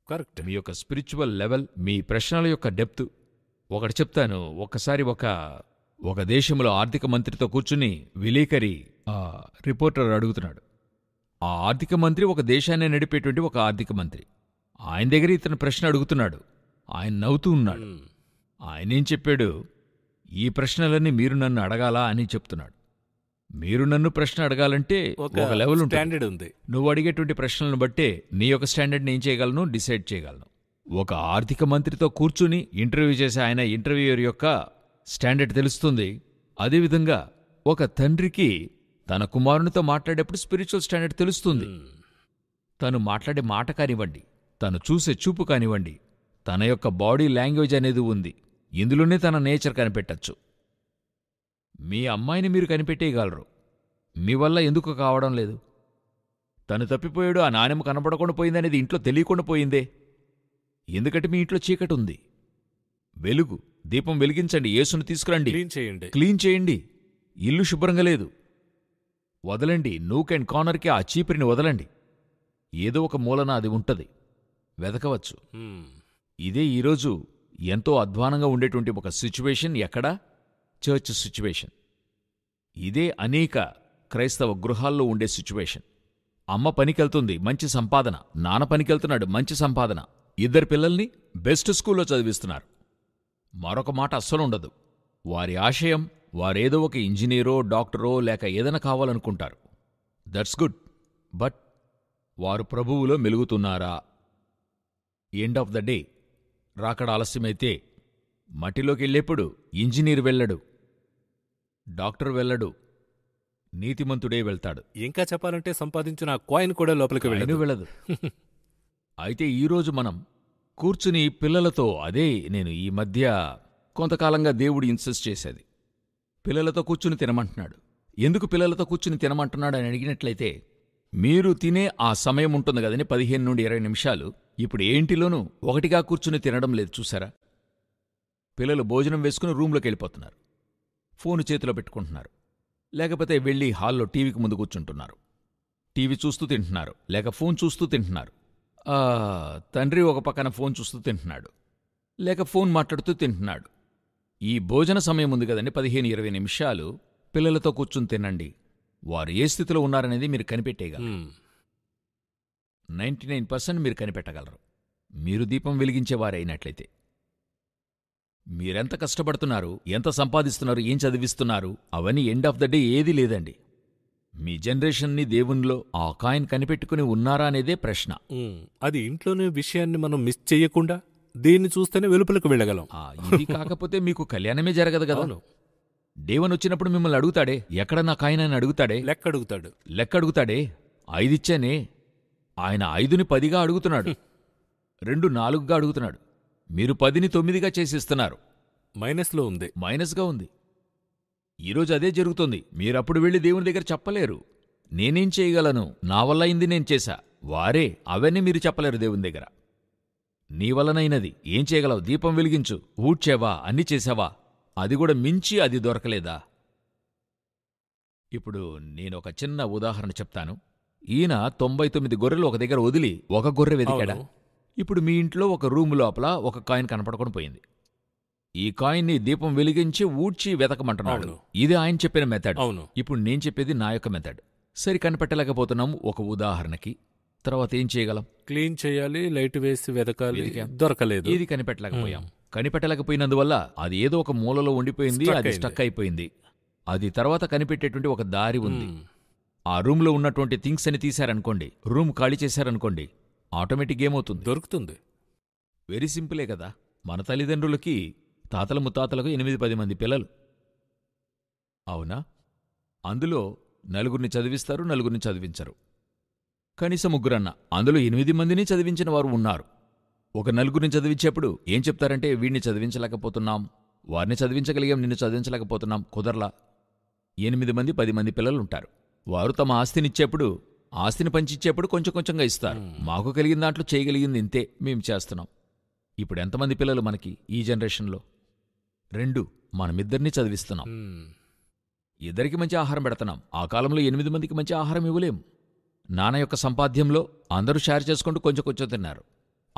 Correct మీ యొక్క spiritual level మీ ప్రశ్నల యొక్క డెప్త్ ఒకటి చెప్తాను ఒకసారి ఒక ఒక దేశంలో ఆర్థిక మంత్రితో కూర్చుని విలేకరి ఆ, రిపోర్టర్ అడుగుతున్నాడు ఆ ఆర్థిక మంత్రి ఒక దేశాన్ని నడిపేటువంటి ఒక ఆర్థిక మంత్రి ఆయన దగ్గర ఇతను ప్రశ్న అడుగుతున్నాడు ఆయన నవ్వుతూ ఉన్నాడు మ్మ్. ఆయనేం చెప్పాడు ఈ ప్రశ్నలన్నీ మీరు నన్ను అడగాలా అని చెప్తున్నాడు మీరు నన్ను ప్రశ్న అడగాలంటే ఒక ఒక లెవెల్ ఉంటుంది స్టాండర్డ్ ఉంది నువ్వు అడిగేటువంటి ప్రశ్నలను బట్టే నీ యొక్క స్టాండర్డ్ని ఏం చేయగలను డిసైడ్ చేయగలను ఒక ఆర్థిక మంత్రితో కూర్చుని ఇంటర్వ్యూ చేసే ఆయన ఇంటర్వ్యూయర్ యొక్క స్టాండర్డ్ తెలుస్తుంది అదేవిధంగా ఒక తండ్రికి తన కుమారునితో మాట్లాడేప్పుడు స్పిరిచువల్ స్టాండర్డ్ తెలుస్తుంది మ్మ్. తను మాట్లాడే మాట కానివ్వండి తను చూసే చూపు కానివ్వండి తన యొక్క బాడీ లాంగ్వేజ్ అనేది ఉంది ఇందులోనే తన నేచర్ కనిపెట్టచ్చు మీ అమ్మాయిని మీరు కనిపెట్టేయగలరు మీ వల్ల ఎందుకు కావడం లేదు తను తప్పిపోయాడు ఆ నాణ్యం కనపడకుండా పోయిందనేది ఇంట్లో తెలియకుండా పోయిందే ఎందుకంటే మీ ఇంట్లో చీకటి ఉంది వెలుగు దీపం వెలిగించండి యేసును తీసుకురండి క్లీన్ చేయండి క్లీన్ చేయండి ఇల్లు శుభ్రంగా లేదు వదలండి నూక్ అండ్ కార్నర్కి ఆ చీపిరిని వదలండి ఏదో ఒక మూలన అది ఉంటది వెతకవచ్చు మ్మ్. ఇదే ఈరోజు ఎంతో అధ్వానంగా ఉండేటువంటి ఒక సిచ్యువేషన్ ఎక్కడా చర్చ్ సిచ్యువేషన్ ఇదే అనేక క్రైస్తవ గృహాల్లో ఉండే సిచ్యువేషన్ అమ్మ పనికెళ్తుంది మంచి సంపాదన నాన్న పనికెళ్తున్నాడు మంచి సంపాదన ఇద్దరు పిల్లల్ని బెస్ట్ స్కూల్లో చదివిస్తున్నారు మరొక మాట అస్సలు ఉండదు వారి ఆశయం వారేదో ఒక ఇంజనీరో డాక్టరో లేక ఏదైనా కావాలనుకుంటారు దట్స్ గుడ్ బట్ వారు ప్రభువులో మెలుగుతున్నారా ఎండ్ ఆఫ్ ద డే రాకడ ఆలస్యమైతే మట్టిలోకి వెళ్ళేప్పుడు ఇంజనీర్ వెళ్ళడు డాక్టర్ వెళ్ళడు నీతిమంతుడే వెళ్తాడు ఇంకా చెప్పాలంటే సంపాదించిన ఆ కాయిన్ కూడా లోపలికి ఆయన వెళ్ళదు వెళ్ళదు అయితే ఈరోజు మనం కూర్చుని పిల్లలతో అదే నేను ఈ మధ్య కొంతకాలంగా దేవుడు ఇన్సిస్ట్ చేసేది పిల్లలతో కూర్చుని తినమంటున్నాడు ఎందుకు పిల్లలతో కూర్చుని తినమంటున్నాడు అని అడిగినట్లయితే మీరు తినే ఆ సమయం ఉంటుంది కదని పదిహేను నుండి ఇరవై నిమిషాలు ఇప్పుడు ఏంటిలోనూ ఒకటిగా కూర్చుని తినడం లేదు చూసారా పిల్లలు భోజనం వేసుకుని రూమ్లోకి వెళ్ళిపోతున్నారు ఫోను చేతిలో పెట్టుకుంటున్నారు లేకపోతే వెళ్ళి హాల్లో టీవీకి ముందు కూర్చుంటున్నారు టీవీ చూస్తూ తింటున్నారు లేక ఫోన్ చూస్తూ తింటున్నారు ఆ, తండ్రి ఒక పక్కన ఫోన్ చూస్తూ తింటున్నాడు లేక ఫోన్ మాట్లాడుతూ తింటున్నాడు ఈ భోజన సమయం ఉంది కదండి పదిహేను ఇరవై నిమిషాలు పిల్లలతో కూర్చుని తినండి వారు ఏ స్థితిలో ఉన్నారనేది మీరు కనిపెట్టేయగలరు మ్మ్. నైంటీ నైన్ పర్సెంట్ మీరు కనిపెట్టగలరు మీరు దీపం వెలిగించేవారైనట్లయితే మీరెంత కష్టపడుతున్నారు ఎంత సంపాదిస్తున్నారు ఏం చదివిస్తున్నారు అవన్నీ ఎండ్ ఆఫ్ ద డే ఏదీ లేదండి మీ జనరేషన్ని దేవునిలో ఆ కాయిన్ కనిపెట్టుకుని ఉన్నారా అనేదే ప్రశ్న మ్మ్. అది ఇంట్లోనే విషయాన్ని మనం మిస్ చేయకుండా దీన్ని చూస్తేనే వెలుపలకు వెళ్ళగలం ఆ, ఇది కాకపోతే మీకు కళ్యాణమే జరగదు కదా అవును దేవన్ వచ్చినప్పుడు మిమ్మల్ని అడుగుతాడే ఎక్కడ నా కాయిన్ అని అడుగుతాడే లెక్క అడుగుతాడు లెక్క అడుగుతాడే ఐదిచ్చానే ఆయన ఐదుని పదిగా అడుగుతున్నాడు రెండు నాలుగుగా అడుగుతున్నాడు మీరు పదిని తొమ్మిదిగా చేసిస్తున్నారు మైనస్లో ఉంది మైనస్గా ఉంది ఈరోజు అదే జరుగుతుంది మీరప్పుడు వెళ్ళి దేవుని దగ్గర చెప్పలేరు నేనేం చేయగలను నా వల్ల అయింది నేను చేశా వారే అవన్నీ మీరు చెప్పలేరు దేవుని దగ్గర నీ వలనైనది ఏం చేయగలవు దీపం వెలిగించు ఊడ్చేవా అన్ని చేసావా అది కూడా మించి అది దొరకలేదా ఇప్పుడు నేనొక చిన్న ఉదాహరణ చెప్తాను ఈయన తొంభై తొమ్మిది గొర్రెలు ఒక దగ్గర వదిలి ఒక గొర్రె వెతికాడా అవును. ఇప్పుడు మీ ఇంట్లో ఒక రూము లోపల ఒక కాయిన్ కనపడకుండా పోయింది ఈ కాయిన్ని దీపం వెలిగించి ఊడ్చి వెతకమంటున్నాడు అవును. ఇది ఆయన చెప్పిన మెథడ్ అవును ఇప్పుడు నేను చెప్పేది నా యొక్క మెథడ్ సరి కనిపెట్టలేకపోతున్నాం ఒక ఉదాహరణకి తర్వాత ఏం చేయగలం క్లీన్ చేయాలి లైట్ వేసి వెతకాలి వెతికాం. దొరకలేదు ఏది కనిపెట్టలేకపోయాం కనిపెట్టలేకపోయినందువల్ల అది ఏదో ఒక మూలలో ఉండిపోయింది Stuck అది అయింది. స్టక్ అయిపోయింది అది తర్వాత కనిపెట్టేటువంటి ఒక దారి ఉంది మ్మ్. ఆ రూమ్లో ఉన్నటువంటి థింగ్స్ అని తీశారనుకోండి రూమ్ ఖాళీ చేశారనుకోండి ఆటోమేటిక్ ఏమవుతుంది దొరుకుతుంది వెరీ సింపులే కదా మన తల్లిదండ్రులకి తాతల ముత్తాతలకు ఎనిమిది పది మంది పిల్లలు అవునా అందులో నలుగురిని చదివిస్తారు నలుగురిని చదివించరు కనీసం ముగ్గురన్న అందులో ఎనిమిది మందిని చదివించిన వారు ఉన్నారు ఒక నలుగురిని చదివించేప్పుడు ఏం చెప్తారంటే వీడిని చదివించలేకపోతున్నాం వారిని చదివించగలిగాం నిన్ను చదివించలేకపోతున్నాం కుదరలా ఎనిమిది మంది పది మంది పిల్లలు ఉంటారు వారు తమ ఆస్తినిచ్చేప్పుడు ఆస్తిని పంచిచ్చేప్పుడు కొంచెం కొంచెంగా ఇస్తారు Hmm. మాకు కలిగిన దాంట్లో చేయగలిగింది ఇంతే మేము చేస్తున్నాం ఇప్పుడు ఎంతమంది పిల్లలు మనకి ఈ జనరేషన్లో రెండు మనమిద్దరినీ చదివిస్తున్నాం మ్మ్. ఇద్దరికి మంచి ఆహారం పెడుతున్నాం ఆ కాలంలో ఎనిమిది మందికి మంచి ఆహారం ఇవ్వలేం నాన్న యొక్క సంపాద్యంలో అందరూ షేర్ చేసుకుంటూ కొంచెం కొంచెం తిన్నారు